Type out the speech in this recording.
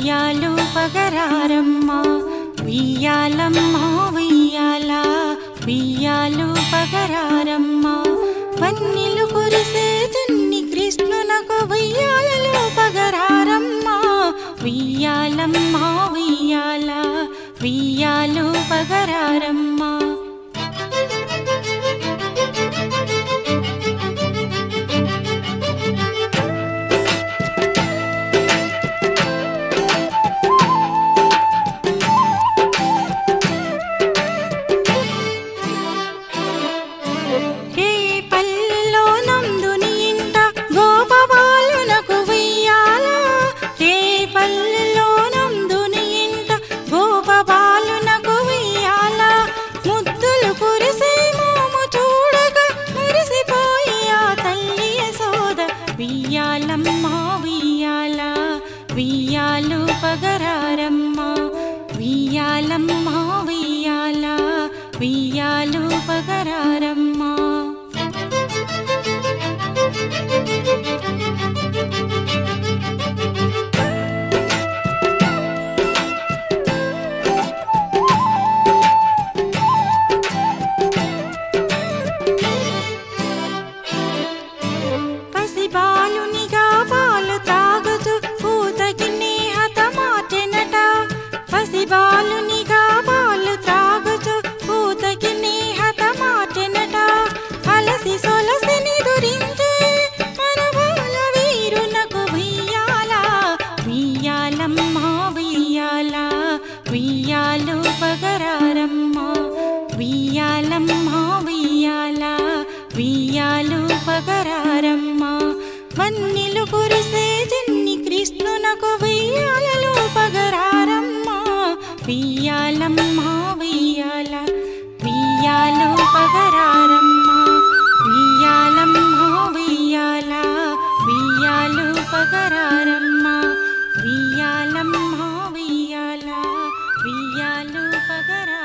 వియ్యాలు పగరారమ్మ వియ్యాలమ్మ వియ్యాల వియ్యాలు పగరారమ్మ వన్నెలు కురిసే చిన్ని కృష్ణునకు వియ్యాలలో పగరారమ్మ వియ్యాలమ్మ వియ్యాల వియ్యాలు పగరారమ్మ ఏ పల్లెలో నందుని ఇంట గోపబాలునకు వెయ్యాల ఏ పల్లెలో నందుని ఇంట గోపబాలునకు వెయ్యాల ముద్దులు కురిసే మోము చూడగా మురిసిపోయి ఆ తల్లి యశోద వియ్యాలమ్మ వియ్యాల వియ్యాలు పగరారమ్మ వియ్యాలమ్మ వియ్యాల వియ్యాలు పగరారమ్మ పసిబాలునిగా పాలు త్రాగుచు పూతకి హతమాటెనట పసిబాలునిగా పాలు త్రాగుచు పూతకి హతమాటెనట అలసి సొలసిని దురించే మరవాల వీరునకు వియ్యాల వియ్యాలమ్మ వియ్యాల వియ్యాలు పగరారమ్మ వియ్యాలమ్మ వియ్యాల వియ్యాలు పగరారమ్మ వన్నెలు కురిసే చిన్ని కృష్ణునకు వియ్యాలలో పగరారమ్మ వియ్యాలమ్మ వియ్యాల వియ్యాలు పగరారమ్మ వియ్యాలమ్మ వియ్యాల వియ్యాలు పగరారమ్మ వియ్యాలమ్మ వియ్యాల వియ్యాలు పగరా